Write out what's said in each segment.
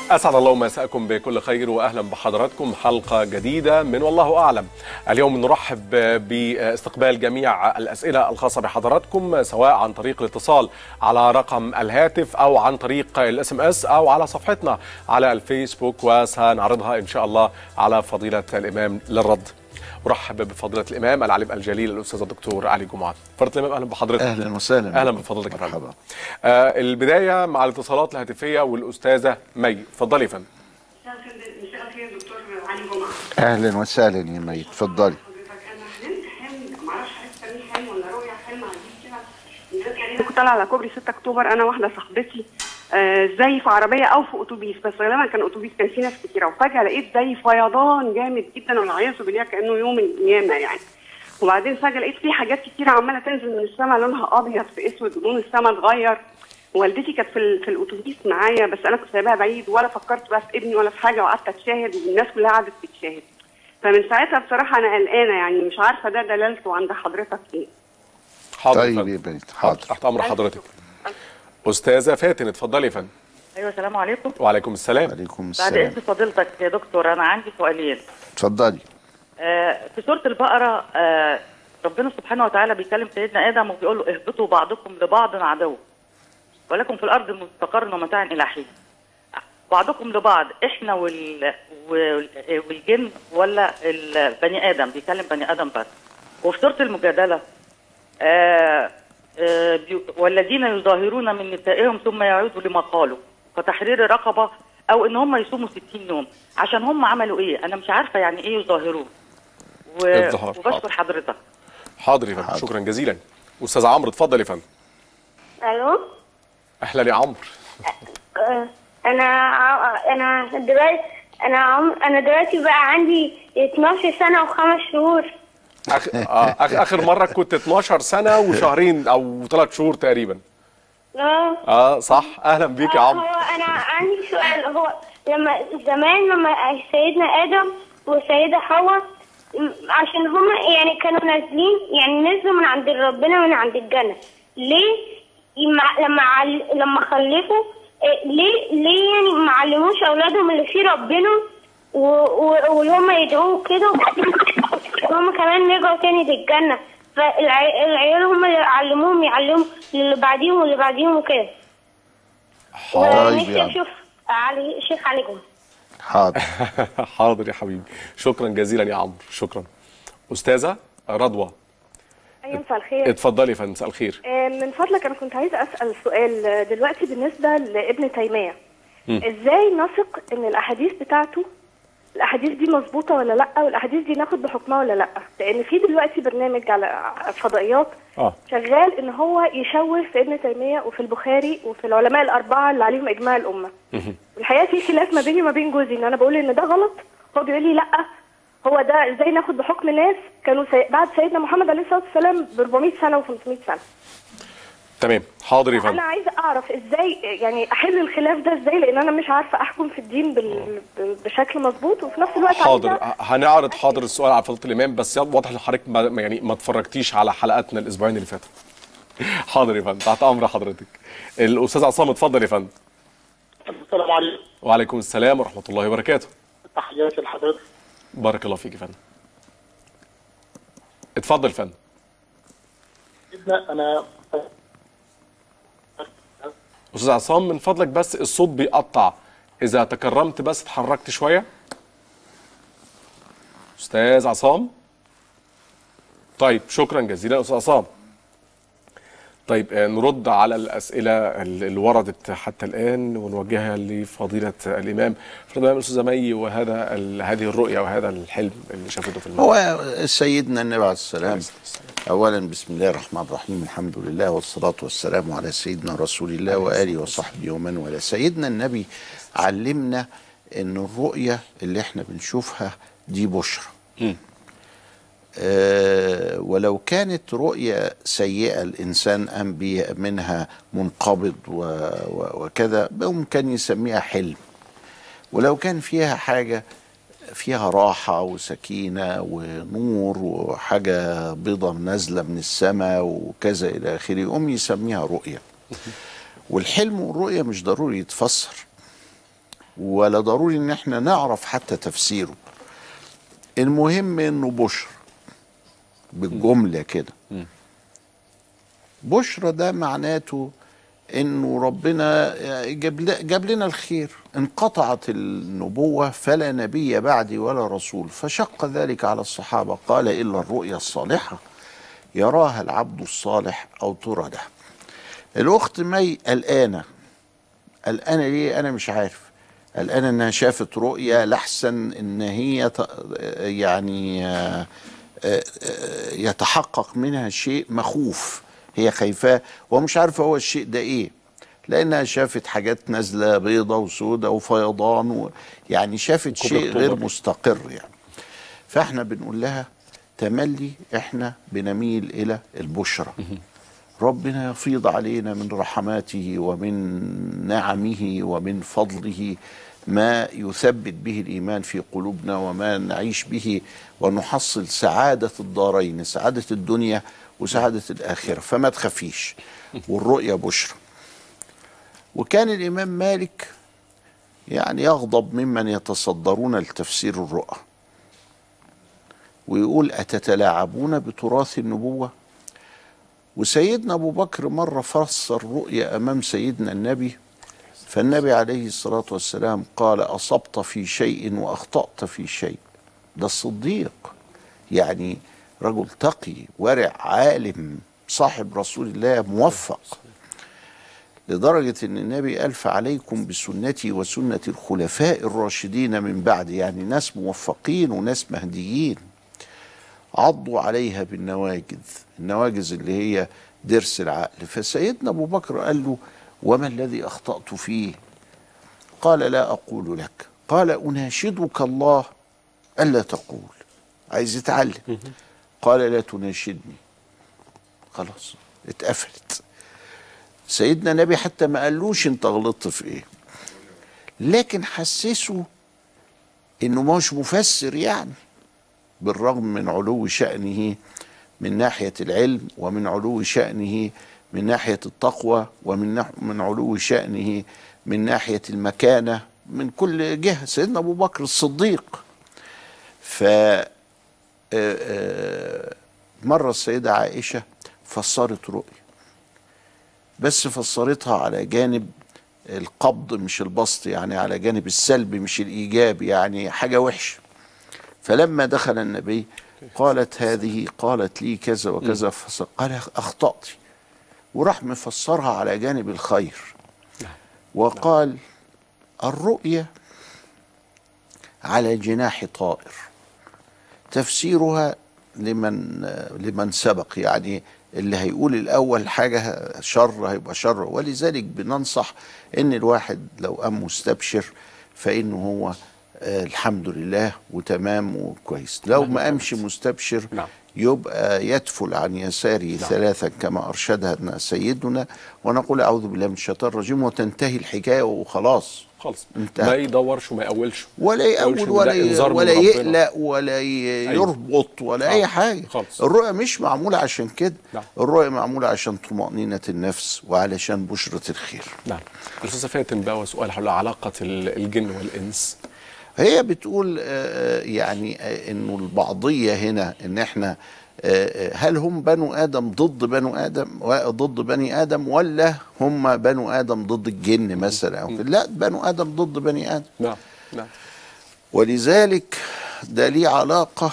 أسعد الله مساءكم بكل خير وأهلا بحضراتكم حلقة جديدة من والله أعلم اليوم نرحب باستقبال جميع الأسئلة الخاصة بحضراتكم سواء عن طريق الاتصال على رقم الهاتف أو عن طريق الاس ام اس أو على صفحتنا على الفيسبوك وسنعرضها إن شاء الله على فضيلة الإمام للرد ارحب بفضيله الامام العليم الجليل الاستاذ الدكتور علي جمعه فضيله الامام اهلا بحضرتك اهلا وسهلا اهلا بفضلك يا فندم. مرحبا آه البدايه مع الاتصالات الهاتفيه والاستاذه مي اتفضلي يا فندم مساء الخير دكتور علي جمعه اهلا وسهلا يا مي اتفضلي حضرتك انا حلمت حلم ما اعرفش حضرتك تعمل حلم ولا رؤيا حلم عجيب كده نزلت علينا كنت طالعه على كوبري 6 اكتوبر انا واحده صاحبتي آه زي في عربيه او في اتوبيس بس غالبا كان اتوبيس كان فيه ناس كتيره وفجاه لقيت زي فيضان جامد جدا والعياذ بالله كانه يوم القيامه يعني وبعدين فجاه لقيت في حاجات كتيره عماله تنزل من السماء لونها ابيض في اسود ولون السماء اتغير والدتي كانت في, ال- في الاتوبيس معايا بس انا كنت سايباها بعيد ولا فكرت بقى في ابني ولا في حاجه وقعدت اتشاهد والناس كلها قعدت تتشاهد فمن ساعتها بصراحه انا قلقانه يعني مش عارفه ده دلالته عند حضرتك ايه حاضر يا طيب فندم. يا بنت حاضر تحت امر حضرتك استاذه فاتن اتفضلي يا فندم ايوه السلام عليكم وعليكم السلام عليكم بعد السلام اذن فضيلتك يا دكتور انا عندي سؤالين اتفضلي آه في سوره البقره آه ربنا سبحانه وتعالى بيكلم سيدنا ادم وبيقول له اهبطوا بعضكم لبعض عدو ولكم في الارض مستقر ومتاع الى حين بعضكم لبعض احنا وال... وال... والجن ولا البني ادم بيكلم بني ادم بس وفي سوره المجادله آه آه بي... والذين يظاهرون من نسائهم ثم يعودوا لما قالوا فتحرير رقبه او ان هم يصوموا 60 يوم عشان هم عملوا ايه انا مش عارفه يعني ايه يظاهرون و... الظهار. وبشكر حاضر. حضرتك حاضر يا فندم حاضر. شكرا جزيلا استاذ عمرو اتفضل يا فندم الو اهلا يا عمرو آه، انا ع- انا دلوقتي انا عم انا دلوقتي بقى عندي 12 سنه وخمس شهور أخ... آه. أخ... اخر مره كنت 12 سنه وشهرين او ثلاث شهور تقريبا اه اه صح اهلا بيك يا آه، عمرو هو انا عندي سؤال هو لما زمان لما سيدنا ادم وسيده حواء م- عشان هما يعني كانوا نازلين يعني نزلوا من عند ربنا من عند الجنه ليه يمع- لما عل... لما خلفوا إيه، ليه ليه يعني ما علموش اولادهم اللي فيه ربنا و... و... واللي هم يدعوه كده وهم كمان رجعوا تاني للجنه فالعيال هم اللي علموهم يعلموا اللي بعديهم واللي بعديهم وكده طيب ونفسي يا عم. اشوف علي الشيخ علي جمعه حاضر حاضر يا حبيبي شكرا جزيلا يا عمرو شكرا استاذه رضوى أيوة مساء الخير اتفضلي يا فندم مساء الخير آه، من فضلك أنا كنت عايزة أسأل سؤال آه، دلوقتي بالنسبة لابن تيمية إزاي نثق إن الأحاديث بتاعته الأحاديث دي مظبوطة ولا لأ والأحاديث دي ناخد بحكمها ولا لأ لأن في دلوقتي برنامج على الفضائيات اه شغال إن هو يشوه في ابن تيمية وفي البخاري وفي العلماء الأربعة اللي عليهم إجماع الأمة الحقيقة في خلاف ما بيني وما بين جوزي إن أنا بقول إن ده غلط هو بيقول لي لأ هو ده ازاي ناخد بحكم ناس كانوا سي... بعد سيدنا محمد عليه الصلاه والسلام ب 400 سنه و500 سنه تمام حاضر يا انا فندم عايزه اعرف ازاي يعني احل الخلاف ده ازاي لان انا مش عارفه احكم في الدين بال... ب- بشكل مظبوط وفي نفس الوقت حاضر عايزه ه- هنعرض حاضر السؤال على فضيله الامام بس واضح لحضرتك ما ما- يعني ما اتفرجتيش على حلقاتنا الاسبوعين اللي فاتوا حاضر يا فندم تحت امر حضرتك الاستاذ عصام اتفضل يا فندم السلام عليكم وعليكم السلام ورحمه الله وبركاته تحياتي لحضرتك بارك الله فيك يا فندم اتفضل يا فندم جدا انا استاذ عصام من فضلك بس الصوت بيقطع اذا تكرمت بس اتحركت شويه استاذ عصام طيب شكرا جزيلا استاذ عصام طيب آه، نرد على الاسئله ال- اللي وردت حتى الان ونوجهها لفضيله الامام فضيله الامام الاستاذ مي وهذا ال- هذه الرؤيه وهذا الحلم اللي شافته في الموت هو سيدنا النبي عليه السلام اولا بسم الله الرحمن الرحيم الحمد لله والصلاه والسلام على سيدنا رسول الله واله وصحبه ومن والاه سيدنا النبي علمنا ان الرؤيه اللي احنا بنشوفها دي بشرى آه ولو كانت رؤية سيئة الإنسان قام بي- منها منقبض و و وكذا ممكن يسميها حلم ولو كان فيها حاجة فيها راحة وسكينة ونور وحاجة بيضة نازلة من السماء وكذا إلى آخره يقوم يسميها رؤية والحلم والرؤية مش ضروري يتفسر ولا ضروري ان احنا نعرف حتى تفسيره المهم انه بشر بالجملة كده بشرى ده معناته انه ربنا جاب ل- جاب لنا الخير انقطعت النبوة فلا نبي بعدي ولا رسول فشق ذلك على الصحابة قال إلا الرؤيا الصالحة يراها العبد الصالح أو ترى له الأخت مي قلقانة قلقانة ليه أنا مش عارف قلقانة إنها شافت رؤيا لحسن إن هي ت- يعني آه، آه، آه، يتحقق منها شيء مخوف هي خايفاه ومش عارفة هو الشيء ده إيه لأنها شافت حاجات نازلة بيضة وسودة وفيضان و يعني شافت شيء غير أكتوبر. مستقر يعني فاحنا بنقول لها تملي احنا بنميل إلى البشرى ربنا يفيض علينا من رحماته ومن نعمه ومن فضله ما يثبت به الايمان في قلوبنا وما نعيش به ونحصل سعاده الدارين سعاده الدنيا وسعاده الاخره فما تخافيش والرؤيا بشرى وكان الامام مالك يعني يغضب ممن يتصدرون لتفسير الرؤى ويقول اتتلاعبون بتراث النبوه وسيدنا ابو بكر مره فسر رؤيا امام سيدنا النبي فالنبي عليه الصلاه والسلام قال اصبت في شيء واخطات في شيء ده الصديق يعني رجل تقي ورع عالم صاحب رسول الله موفق لدرجة أن النبي قال فعليكم بسنتي وسنة الخلفاء الراشدين من بعد يعني ناس موفقين وناس مهديين عضوا عليها بالنواجذ النواجذ اللي هي درس العقل فسيدنا أبو بكر قال له وما الذي أخطأت فيه قال لا أقول لك قال أناشدك الله ألا تقول عايز يتعلم قال لا تناشدني خلاص اتقفلت سيدنا النبي حتى ما قالوش انت غلطت في ايه لكن حسسه انه مش مفسر يعني بالرغم من علو شأنه من ناحية العلم ومن علو شأنه من ناحية التقوى ومن نح- من علو شأنه من ناحية المكانة من كل جهة سيدنا أبو بكر الصديق ف آه، آه، مرة السيدة عائشة فسرت رؤية بس فسرتها على جانب القبض مش البسط يعني على جانب السلب مش الإيجاب يعني حاجة وحشة فلما دخل النبي قالت هذه قالت لي كذا وكذا فس- قال أخطأت وراح مفسرها على جانب الخير وقال الرؤية على جناح طائر تفسيرها لمن لمن سبق يعني اللي هيقول الاول حاجه شر هيبقى شر ولذلك بننصح ان الواحد لو قام مستبشر فانه هو آه الحمد لله وتمام وكويس لو ما قامش مستبشر نعم. يبقى يدفل عن يساره ثلاثا كما ارشدنا سيدنا ونقول اعوذ بالله من الشيطان الرجيم وتنتهي الحكايه وخلاص خالص انتهى. ما يدورش وما يقولش ولا ما يقولش يقول إن ولا ده ي- إنذار من ولا ربنا. يقلق ولا ي- أيوة. يربط ولا آه. اي حاجه خالص. الرؤيه مش معموله عشان كده نعم. الرؤيه معموله عشان طمانينه النفس وعلشان بشره الخير نعم الاستاذه فاتن بقى سؤال حول علاقه ال- الجن والانس هي بتقول آه، يعني آه، انه البعضيه هنا ان احنا آه، آه، هل هم بنو ادم ضد بنو ادم و- ضد بني ادم ولا هم بنو ادم ضد الجن مثلا أو كده؟ لا بنو ادم ضد بني ادم نعم نعم ولذلك ده ليه علاقة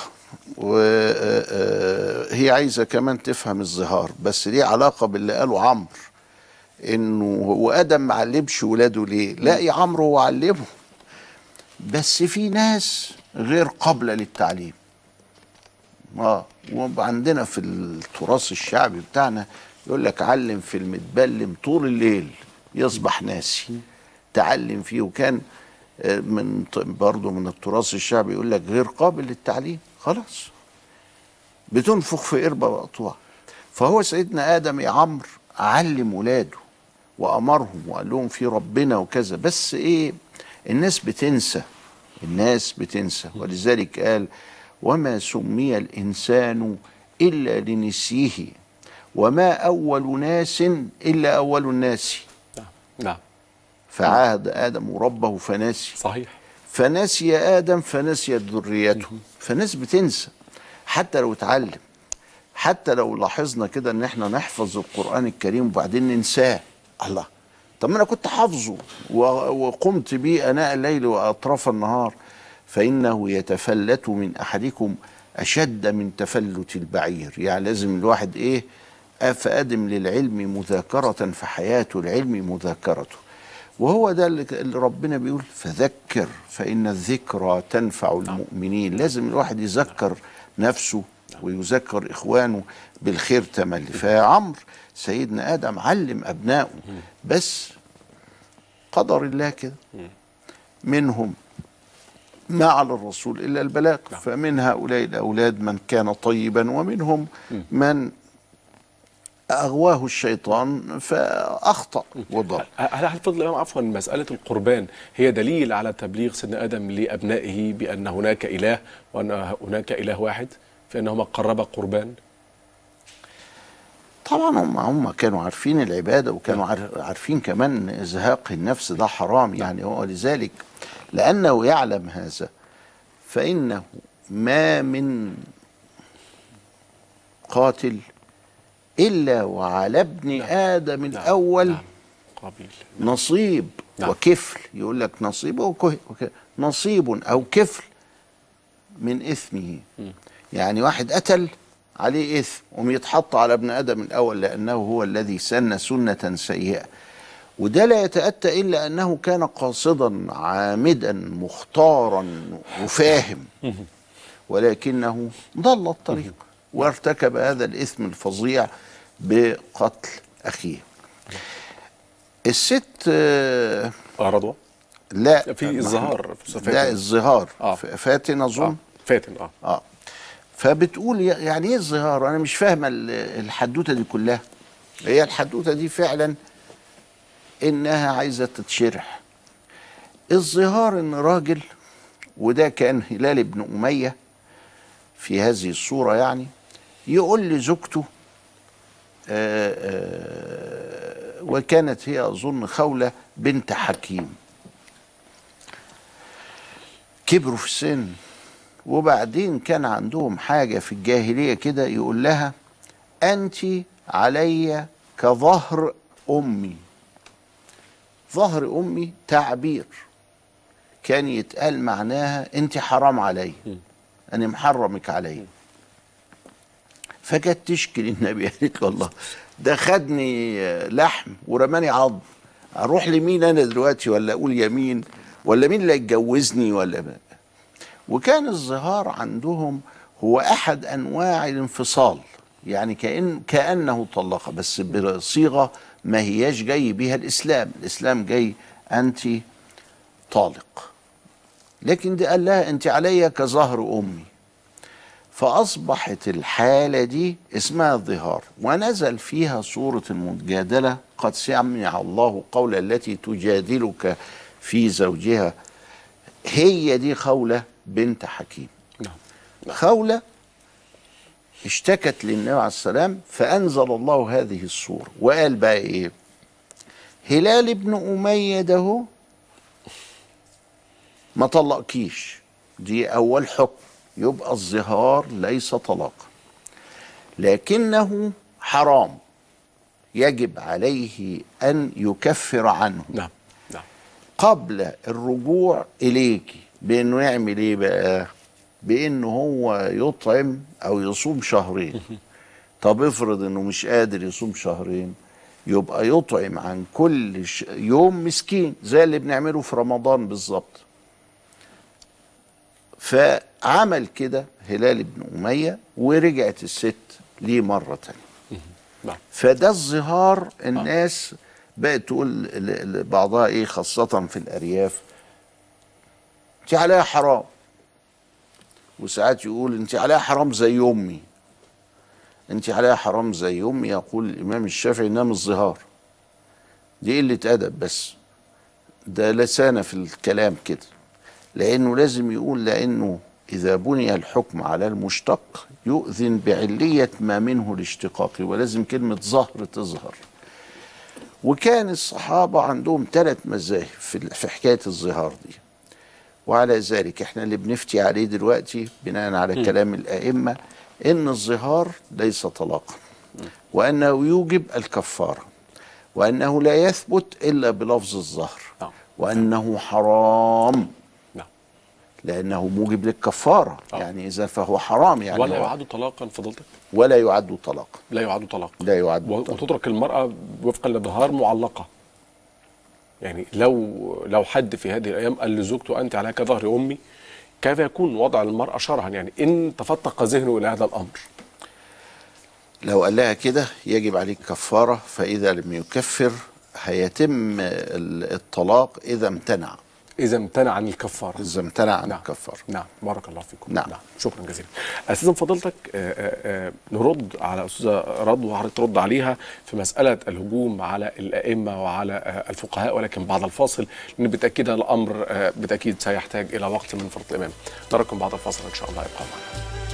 وهي عايزة كمان تفهم الظهار بس ليه علاقة باللي قاله عمرو انه هو ادم ما علمش ولاده ليه لا يا عمرو هو علمه بس في ناس غير قابلة للتعليم اه وعندنا في التراث الشعبي بتاعنا يقول لك علم في المتبلم طول الليل يصبح ناسي تعلم فيه وكان آه، من ط- برضه من التراث الشعبي يقول لك غير قابل للتعليم خلاص بتنفخ في قربة مقطوعة فهو سيدنا آدم يا عمرو علم ولاده وأمرهم وقال لهم في ربنا وكذا بس إيه الناس بتنسى الناس بتنسى ولذلك قال وما سمي الإنسان إلا لنسيه وما أول ناس إلا أول الناس نعم نعم فعاهد ادم ربه فنسي صحيح فنسي ادم فنسيت ذريته فالناس بتنسى حتى لو اتعلم حتى لو لاحظنا كده ان احنا نحفظ القران الكريم وبعدين ننساه الله طب ما انا كنت حافظه و- وقمت به اناء الليل واطراف النهار فانه يتفلت من احدكم اشد من تفلت البعير يعني لازم الواحد ايه افادم للعلم مذاكره فحياه العلم مذاكرته وهو ده اللي اللي ربنا بيقول فذكر فإن الذكرى تنفع المؤمنين لازم الواحد يذكر نفسه ويذكر إخوانه بالخير تملي فيا عمرو سيدنا آدم علم أبنائه بس قدر الله كده منهم ما على الرسول إلا البلاغ فمن هؤلاء الأولاد من كان طيبا ومنهم من أغواه الشيطان فأخطأ وضل هل هل فضل الامام عفوا مساله القربان هي دليل على تبليغ سيدنا ادم لابنائه بان هناك اله وان هناك اله واحد فانهما قربا قربان طبعا هم هم كانوا عارفين العباده وكانوا عار- عارفين كمان ان ازهاق النفس ده حرام يعني هو لذلك لانه يعلم هذا فانه ما من قاتل الا وعلى ابن ادم الاول نعم. قابيل نصيب نعم. وكفل يقول لك نصيب وكه- وك- نصيب او كفل من اثمه يعني واحد قتل عليه اثم قوم يتحط على ابن ادم الاول لانه هو الذي سن سنه سيئه وده لا يتاتى الا انه كان قاصدا عامدا مختارا وفاهم ولكنه ضل الطريق وارتكب هذا الاثم الفظيع بقتل اخيه الست آه، اه رضوى لا في الزهار في صفات لا الزهار آه. ف- فاتن اظن آه. فاتن اه اه فبتقول ي- يعني ايه الزهار انا مش فاهمه ال- الحدوته دي كلها هي الحدوته دي فعلا انها عايزه تتشرح الزهار ان راجل وده كان هلال بن اميه في هذه الصوره يعني يقول لزوجته آه، آه، وكانت هي اظن خوله بنت حكيم كبروا في السن وبعدين كان عندهم حاجة في الجاهلية كده يقول لها أنت علي كظهر أمي ظهر أمي تعبير كان يتقال معناها أنت حرام علي أنا محرمك علي فجت تشكي للنبي قالت له الله ده خدني لحم ورماني عظم اروح لمين انا دلوقتي ولا اقول يمين ولا مين اللي هيتجوزني ولا ما. وكان الظهار عندهم هو احد انواع الانفصال يعني كأن كانه طلق بس بصيغه ما هياش جاي بها الاسلام الاسلام جاي انت طالق لكن ده قال لها انت علي كظهر امي فأصبحت الحالة دي اسمها الظهار ونزل فيها سورة المجادلة قد سمع الله قول التي تجادلك في زوجها هي دي خولة بنت حكيم نعم خولة اشتكت للنبي عليه السلام فأنزل الله هذه السورة وقال بقى إيه هلال ابن أمية ده هو ما طلقكيش دي أول حكم يبقى الظهار ليس طلاقا لكنه حرام يجب عليه أن يكفر عنه نعم نعم قبل الرجوع إليك بأنه يعمل إيه بقى بأنه هو يطعم أو يصوم شهرين طب افرض أنه مش قادر يصوم شهرين يبقى يطعم عن كل ش- يوم مسكين زي اللي بنعمله في رمضان بالظبط فعمل كده هلال بن أمية ورجعت الست ليه مرة تانية نعم فده الظهار الناس بقت تقول ل- لبعضها ايه خاصة في الأرياف انت عليها حرام وساعات يقول انت عليها حرام زي أمي انت عليها حرام زي أمي يقول الإمام الشافعي انها مش ظهار دي قلة أدب بس ده لسانة في الكلام كده لأنه لازم يقول لأنه إذا بني الحكم على المشتق يؤذن بعلية ما منه الاشتقاق ولازم كلمة ظهر تظهر وكان الصحابة عندهم ثلاث مذاهب في في حكاية الظهار دي وعلى ذلك احنا اللي بنفتي عليه دلوقتي بناء على كلام الأئمة إن الظهار ليس طلاقا وأنه يوجب الكفارة وأنه لا يثبت إلا بلفظ الظهر نعم. وأنه حرام نعم لأنه موجب للكفارة آه. يعني إذا فهو حرام يعني ولا هو- يعد طلاقا فضلتك ولا يعد طلاقا لا يعد طلاقا لا يعد و- طلاقا وتترك المرأة وفقا للظهار معلقة يعني لو لو حد في هذه الأيام قال لزوجته أنت على كظهر أمي كيف يكون وضع المرأة شرعا يعني إن تفتق ذهنه إلى هذا الأمر لو قال لها كده يجب عليك كفارة فإذا لم يكفر هيتم ال- الطلاق إذا امتنع إذا امتنع عن الكفارة إذا امتنع عن نعم. الكفارة نعم بارك الله فيكم نعم. شكرا جزيلا استاذن فضيلتك آه، آه، آه، نرد على استاذه رضوى وحضرتك ترد عليها في مساله الهجوم على الائمه وعلى آه، الفقهاء ولكن بعد الفاصل لان بالتاكيد هذا الامر آه، بالتاكيد سيحتاج الى وقت من فرط الامام نراكم بعد الفاصل ان شاء الله يبقى معنا